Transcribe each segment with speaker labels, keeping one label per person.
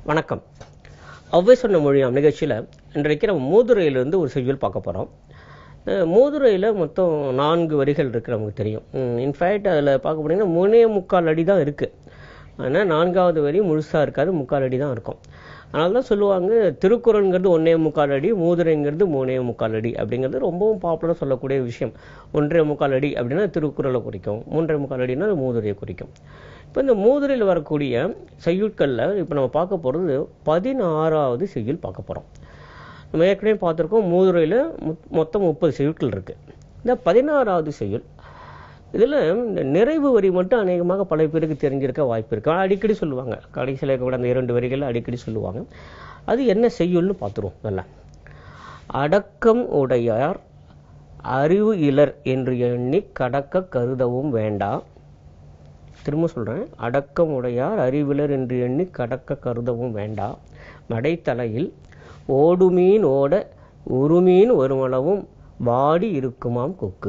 Speaker 1: வணக்கம் ஒவ்வை சொன்ன மொழியாம் நிகழ்ச்சியில் இன்றைக்கு நம்ம மூதுரையிலிருந்து ஒரு செய்யுள் பார்க்க போகிறோம் மூதுரையில் மொத்தம் நான்கு வரிகள் இருக்கு நமக்கு தெரியும் இன்ஃபேக்ட் அதில் பார்க்க போனீங்கன்னா மூணே முக்கால் அடி தான் இருக்குது ஆனால் நான்காவது வரி முழுசாக இருக்காது முக்கால் அடி தான் இருக்கும் அதனால தான் சொல்லுவாங்க திருக்குறள்ங்கிறது ஒன்றே முக்கால் அடி மூதுரைங்கிறது மூணே முக்கால் அடி அப்படிங்கிறது ரொம்பவும் பாப்புலராக சொல்லக்கூடிய விஷயம் ஒன்றே முக்கால் அடி அப்படின்னா திருக்குறளை குறிக்கும் மூன்றே முக்கால் அடினா அது மூதுரையை குறிக்கும் இப்போ இந்த மூதுரையில் வரக்கூடிய செய்யுட்களில் இப்போ நம்ம பார்க்க போகிறது பதினாறாவது செய்யுள் பார்க்க போகிறோம் நம்ம ஏற்கனவே பார்த்துருக்கோம் மூதுரையில் மொத்தம் முப்பது செய்யுட்கள் இருக்குது இந்த பதினாறாவது செய்யுள் இதில் இந்த நிறைவு வரி மட்டும் அநேகமாக பல பேருக்கு தெரிஞ்சிருக்க வாய்ப்பு இருக்கு அடிக்கடி சொல்லுவாங்க கடைசியில் இருக்கக்கூடிய அந்த இரண்டு வரிகள் அடிக்கடி சொல்லுவாங்க அது என்ன செய்யுள்னு பார்த்துருவோம் நல்லா அடக்கம் உடையார் அறிவு இலர் என்று எண்ணி கடக்க கருதவும் வேண்டாம் திரும்ப சொல்கிறேன் அடக்கம் உடையார் அறிவிலர் என்று எண்ணி கடக்க கருதவும் வேண்டாம் மடைத்தலையில் ஓடுமீன் ஓட உருமீன் ஒருமளவும் வாடி இருக்குமாம் கொக்கு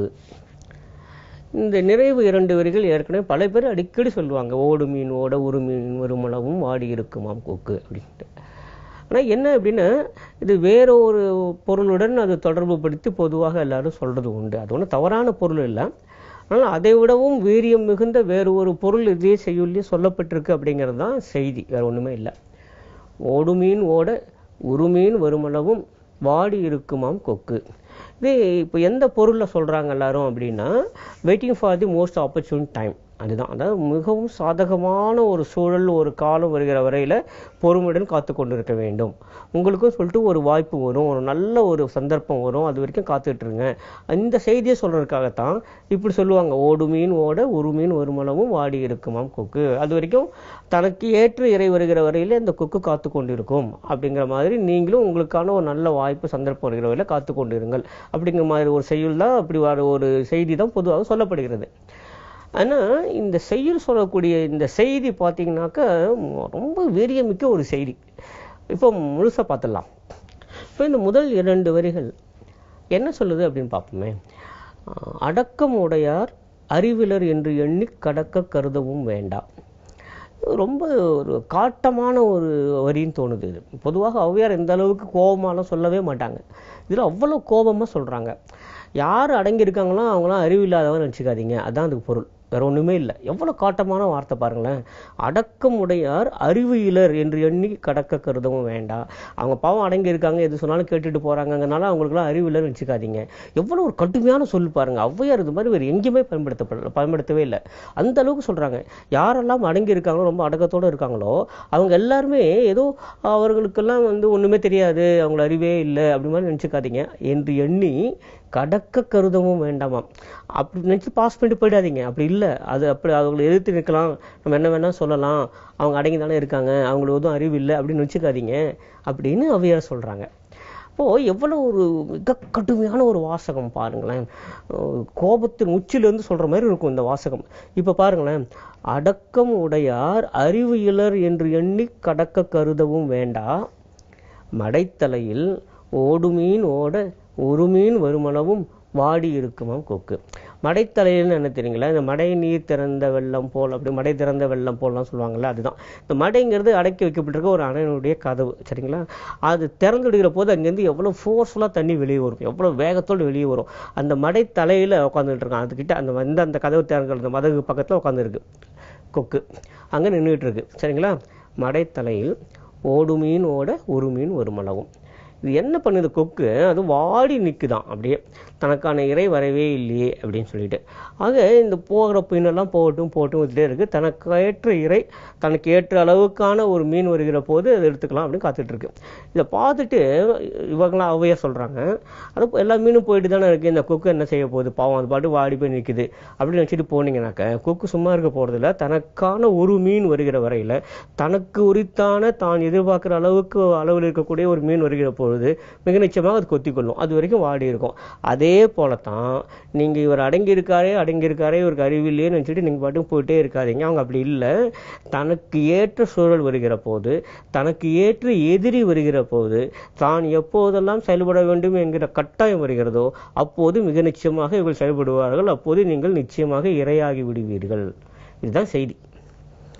Speaker 1: இந்த நிறைவு இரண்டு வரிகள் ஏற்கனவே பல பேர் அடிக்கடி சொல்லுவாங்க ஓடு மீன் ஓட ஒரு மீன் ஒருமளவும் வாடி இருக்குமாம் கொக்கு அப்படின்ட்டு ஆனால் என்ன அப்படின்னா இது வேற ஒரு பொருளுடன் அது தொடர்பு படுத்தி பொதுவாக எல்லாரும் சொல்றது உண்டு அது ஒன்றும் தவறான பொருள் இல்லை ஆனால் அதை விடவும் வீரியம் மிகுந்த வேறு ஒரு பொருள் இதே செய்யுள்ளே சொல்லப்பட்டிருக்கு அப்படிங்கிறது தான் செய்தி வேற ஒன்றுமே இல்லை ஓடு மீன் ஓட உருமீன் வருமளவும் வாடி இருக்குமாம் கொக்கு இது இப்போ எந்த பொருளில் சொல்கிறாங்க எல்லாரும் அப்படின்னா waiting for the most opportune time அதுதான் அதாவது மிகவும் சாதகமான ஒரு சூழல் ஒரு காலம் வருகிற வரையில் பொறுமையுடன் காத்து கொண்டு இருக்க வேண்டும் உங்களுக்கும் சொல்லிட்டு ஒரு வாய்ப்பு வரும் ஒரு நல்ல ஒரு சந்தர்ப்பம் வரும் அது வரைக்கும் காத்துட்ருங்க இந்த செய்தியை சொல்கிறதுக்காகத்தான் இப்படி சொல்லுவாங்க ஓடு மீன் ஓட ஒரு மீன் ஒரு மலமும் வாடி இருக்குமாம் கொக்கு அது வரைக்கும் தனக்கு ஏற்ற இறை வருகிற வரையில் இந்த கொக்கு காத்து கொண்டிருக்கும் அப்படிங்கிற மாதிரி நீங்களும் உங்களுக்கான ஒரு நல்ல வாய்ப்பு சந்தர்ப்பம் வருகிற வரையில் காத்து கொண்டிருங்கள் அப்படிங்கிற மாதிரி ஒரு செய்யுள் தான் அப்படி வர ஒரு செய்தி தான் பொதுவாக சொல்லப்படுகிறது ஆனால் இந்த செய்யுள் சொல்லக்கூடிய இந்த செய்தி பார்த்தீங்கன்னாக்கா ரொம்ப வீரியமிக்க ஒரு செய்தி இப்போ முழுசாக பார்த்துடலாம் இப்போ இந்த முதல் இரண்டு வரிகள் என்ன சொல்லுது அப்படின்னு பார்ப்போமே அடக்கம் உடையார் அறிவிலர் என்று எண்ணி கடக்க கருதவும் வேண்டாம் ரொம்ப ஒரு காட்டமான ஒரு வரின்னு தோணுது இது பொதுவாக ஔவையார் இந்த அளவுக்கு கோபமாலாம் சொல்லவே மாட்டாங்க இதில் அவ்வளோ கோபமாக சொல்கிறாங்க யார் அடங்கியிருக்காங்களோ அவங்களாம் அறிவில்லாதவங்க நினச்சிக்காதீங்க அதான் அதுக்கு பொருள் வேற ஒன்றுமே இல்லை எவ்வளோ காட்டமான வார்த்தை பாருங்களேன் அடக்கம் உடையார் அறிவு இலர் என்று எண்ணி கடக்க கருதவும் வேண்டாம் அவங்க பாவம் அடங்கி இருக்காங்க எது சொன்னாலும் கேட்டுட்டு போறாங்கனால அவங்களுக்குலாம் அறிவு இல்லைன்னு வச்சுக்காதீங்க எவ்வளோ ஒரு கடுமையான சொல் பாருங்க ஔவையார் இது மாதிரி வேறு எங்கேயுமே பயன்படுத்தப்பட பயன்படுத்தவே இல்லை அந்த அளவுக்கு சொல்றாங்க யாரெல்லாம் அடங்கி இருக்காங்களோ ரொம்ப அடக்கத்தோடு இருக்காங்களோ அவங்க எல்லாருமே ஏதோ அவர்களுக்கெல்லாம் வந்து ஒன்றுமே தெரியாது அவங்கள அறிவே இல்லை அப்படி மாதிரி நினச்சிக்காதீங்க என்று எண்ணி கடக்க கருதவும் வேண்டாமாம் அப்படி நினச்சி பாஸ் பண்ணிட்டு போயிடாதீங்க அப்படி இல்லை அது அப்படி அவங்களை எதிர்த்து நிற்கலாம் நம்ம என்ன வேணால் சொல்லலாம் அவங்க அடங்கி தானே இருக்காங்க அவங்களுக்கு எதுவும் அறிவு இல்லை அப்படின்னு நினச்சிக்காதீங்க அப்படின்னு அவையார் சொல்கிறாங்க அப்போது எவ்வளோ ஒரு மிக கடுமையான ஒரு வாசகம் பாருங்களேன் கோபத்தின் உச்சிலிருந்து சொல்கிற மாதிரி இருக்கும் இந்த வாசகம் இப்போ பாருங்களேன் அடக்கம் உடையார் அறிவு இலர் என்று எண்ணி கடக்க கருதவும் வேண்டா மடைத்தலையில் ஓடுமீன் ஓட ஒரு மீன் வருமளவும் வாடி இருக்குமாம் கொக்கு மடைத்தலையில்னு என்ன தெரியுங்களா இந்த மடை நீர் திறந்த வெள்ளம் போல் அப்படி மடை திறந்த வெள்ளம் போல்லாம் சொல்லுவாங்கல்ல அதுதான் இந்த மடைங்கிறது அடக்கி வைக்கப்பட்டிருக்க ஒரு அணையினுடைய கதவு சரிங்களா அது திறந்து விடுகிற போது அங்கேருந்து எவ்வளோ ஃபோர்ஸ்ஃபுல்லாக தண்ணி வெளியே வரும் எவ்வளோ வேகத்தோடு வெளியே வரும் அந்த மடை தலையில் உட்காந்துட்டு இருக்கான் அதுக்கிட்ட அந்த வந்து அந்த கதவு திறங்கிற அந்த மதகு பக்கத்தில் உட்காந்துருக்கு கொக்கு அங்கே நின்றுட்டு இருக்கு சரிங்களா மடைத்தலையில் ஓடு மீன் ஓட ஒரு மீன் ஒரு மளவும் இது என்ன பண்ணுது கொக்கு அது வாடி நிற்குதான் அப்படியே தனக்கான இறை வரவே இல்லையே அப்படின்னு சொல்லிட்டு ஆக இந்த போகிற மீனெல்லாம் போகட்டும் போட்டும் வந்துட்டே இருக்கு தனக்கு ஏற்ற இறை தனக்கு ஏற்ற அளவுக்கான ஒரு மீன் வருகிற போது அதை எடுத்துக்கலாம் அப்படின்னு காத்துட்டு இருக்கு இதை பார்த்துட்டு இவங்களாம் அவையா சொல்றாங்க அது எல்லா மீனும் போயிட்டு தானே இருக்கு இந்த கொக்கு என்ன செய்ய போகுது பாவம் அது பாட்டு வாடி போய் நிற்குது அப்படின்னு நினச்சிட்டு போனீங்கன்னாக்க கொக்கு சும்மா இருக்க போறதில்ல தனக்கான ஒரு மீன் வருகிற வரையில தனக்கு உரித்தான தான் எதிர்பார்க்குற அளவுக்கு அளவில் இருக்கக்கூடிய ஒரு மீன் வருகிற பொழுது மிக நிச்சயமாக அது கொத்தி கொள்ளும் அது வரைக்கும் வாடி இருக்கும் அதே போலத்தான் நீங்க இவர் அடங்கி இருக்காரே அடங்கி இருக்காரே இவருக்கு அறிவில்லையே நினச்சிட்டு நீங்க பாட்டும் போயிட்டே இருக்காதீங்க அவங்க அப்படி இல்லை தனக்கு ஏற்ற சூழல் வருகிற போது தனக்கு ஏற்ற எதிரி வருகிற போது தான் எப்போதெல்லாம் செயல்பட வேண்டும் என்கிற கட்டாயம் வருகிறதோ அப்போது மிக நிச்சயமாக இவர்கள் செயல்படுவார்கள் அப்போது நீங்கள் நிச்சயமாக இரையாகி விடுவீர்கள் இதுதான் செய்தி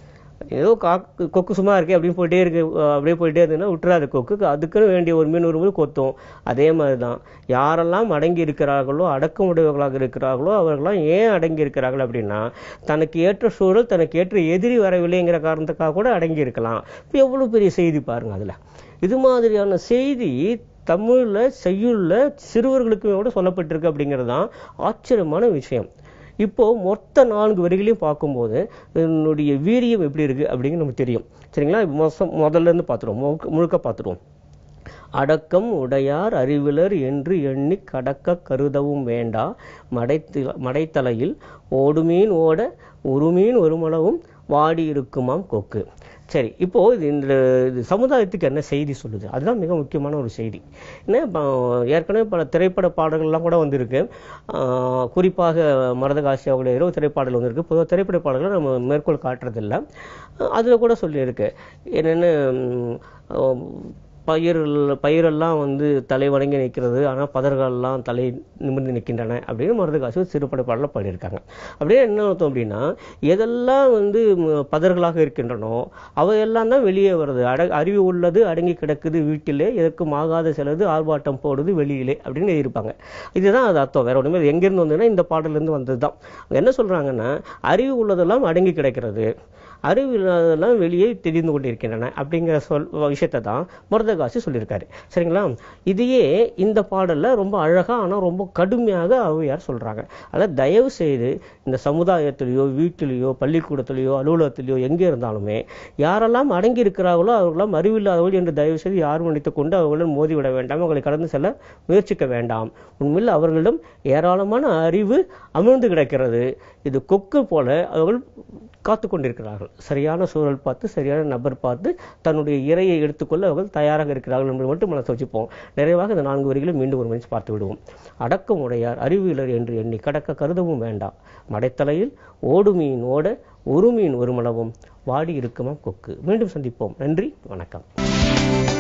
Speaker 1: ஏதோ காக்கு கொக்கு சும்மா இருக்கே அப்படின்னு போயிட்டே இருக்கு அஹ் அப்படியே போயிட்டே இருந்ததுன்னா விட்டுறாது கொக்கு அதுக்குன்னு வேண்டிய ஒரு மீன் வரும்போது கொத்தும் அதே மாதிரி தான் யாரெல்லாம் அடங்கி இருக்கிறார்களோ அடக்கமுடையவர்களாக இருக்கிறார்களோ அவர்கள்லாம் ஏன் அடங்கி இருக்கிறார்கள் அப்படின்னா தனக்கு ஏற்ற சூழல் தனக்கு ஏற்ற எதிரி வரவில்லைங்கிற காரணத்துக்காக கூட அடங்கி இருக்கலாம் இப்போ எவ்வளோ பெரிய செய்தி பாருங்க அதில் இது மாதிரியான செய்தி தமிழ்ல செய்யுள்ல சிறுவர்களுக்கு கூட சொல்லப்பட்டிருக்கு அப்படிங்கிறது தான் ஆச்சரியமான விஷயம் இப்போ மொத்த நான்கு வரிகளையும் பார்க்கும்போது என்னுடைய வீரியம் எப்படி இருக்கு அப்படிங்கிறது நமக்கு தெரியும் சரிங்களா இப்ப மொச- முதல்ல இருந்து பார்த்துருவோம் முழுக்க- முழுக்க பார்த்துருவோம் அடக்கம் உடையார் அறிவிலர் என்று எண்ணி கடக்க கருதவும் வேண்டா மடைத்து மடைத்தலையில் ஓடுமீன் ஓட ஒருமீன் ஒருமளவும் வாடி இருக்குமாம் கொக்கு சரி இப்போ இது இந்த இது சமுதாயத்துக்கு என்ன செய்தி சொல்லுது அதுதான் மிக முக்கியமான ஒரு செய்தி ஏன்னா இப்போ ஏற்கனவே பல திரைப்பட பாடல்கள்லாம் கூட வந்திருக்கு ஆஹ் குறிப்பாக மரதகாசி அவருடைய இரவு திரைப்பாடல் வந்திருக்கு பொதுவாக திரைப்பட பாடல்களை நம்ம மேற்கோள் காட்டுறதில்ல அதில் கூட சொல்லியிருக்கு என்னென்னு பயிர் பயிரெல்லாம் வந்து தலை வணங்கி நிற்கிறது ஆனால் பதர்கள்லாம் தலை நிமிர்ந்து நிற்கின்றன அப்படின்னு மருதகாசி ஒரு சிறுபடை பாடலில் பாடியிருக்காங்க அப்படியே என்ன அர்த்தம் அப்படின்னா எதெல்லாம் வந்து ம், பதர்களாக இருக்கின்றனோ அவையெல்லாம் தான் வெளியே வருது அட அறிவு உள்ளது அடங்கி கிடக்குது வீட்டிலே எதற்கும் ஆகாத சிலது ஆர்ப்பாட்டம் போடுது வெளியிலே அப்படின்னு எழுதியிருப்பாங்க இதுதான் அது அர்த்தம் வேற ஒன்றுமே எங்கேருந்து வந்ததுன்னா இந்த பாடலேருந்து வந்தது தான் என்ன சொல்றாங்கன்னா அறிவு உள்ளதெல்லாம் அடங்கி கிடக்கிறது அறிவு இல்லாததெல்லாம் வெளியே தெரிந்து கொண்டிருக்கின்றன அப்படிங்கிற சொல் விஷயத்தை தான் மருதகாசி சொல்லியிருக்காரு சரிங்களா இதையே இந்த பாடல்ல ரொம்ப அழகா ஆனால் ரொம்ப கடுமையாக ஔவையார் சொல்றாங்க அதாவது தயவு செய்து இந்த சமுதாயத்திலேயோ வீட்டிலேயோ பள்ளிக்கூடத்திலேயோ அலுவலகத்திலேயோ எங்கே இருந்தாலுமே யாரெல்லாம் அடங்கி இருக்கிறார்களோ அவர்களெல்லாம் அறிவில்லாதவர்கள் என்று தயவு செய்து யாரும் நினைத்துக் கொண்டு அவர்களுடன் மோதிவிட வேண்டாம் அவர்களை கடந்து செல்ல முயற்சிக்க வேண்டாம் உண்மையில் அவர்களிடம் ஏராளமான அறிவு அமிழ்ந்து கிடக்கிறது இது கொக்கு போல அவர்கள் காத்து கொண்டிருக்கிறார்கள் சரியான சூழல் பார்த்து சரியான நபர் பார்த்து தன்னுடைய இரையை எடுத்துக்கொள்ள அவர்கள் தயாராக இருக்கிறார்கள் என்பதை மட்டும் மனசு வச்சுப்போம் நிறைவாக இந்த நான்கு வரிகளும் மீண்டும் ஒரு மனித பார்த்து விடுவோம் அடக்கம் உடையார் அறிவியலர் என்று எண்ணி கடக்க கருதவும் வேண்டாம் மடைத்தலையில் ஓடு மீன் ஓட ஒரு மீன் ஒரு மளவும் வாடி இருக்குமா கொக்கு மீண்டும் சந்திப்போம் நன்றி வணக்கம்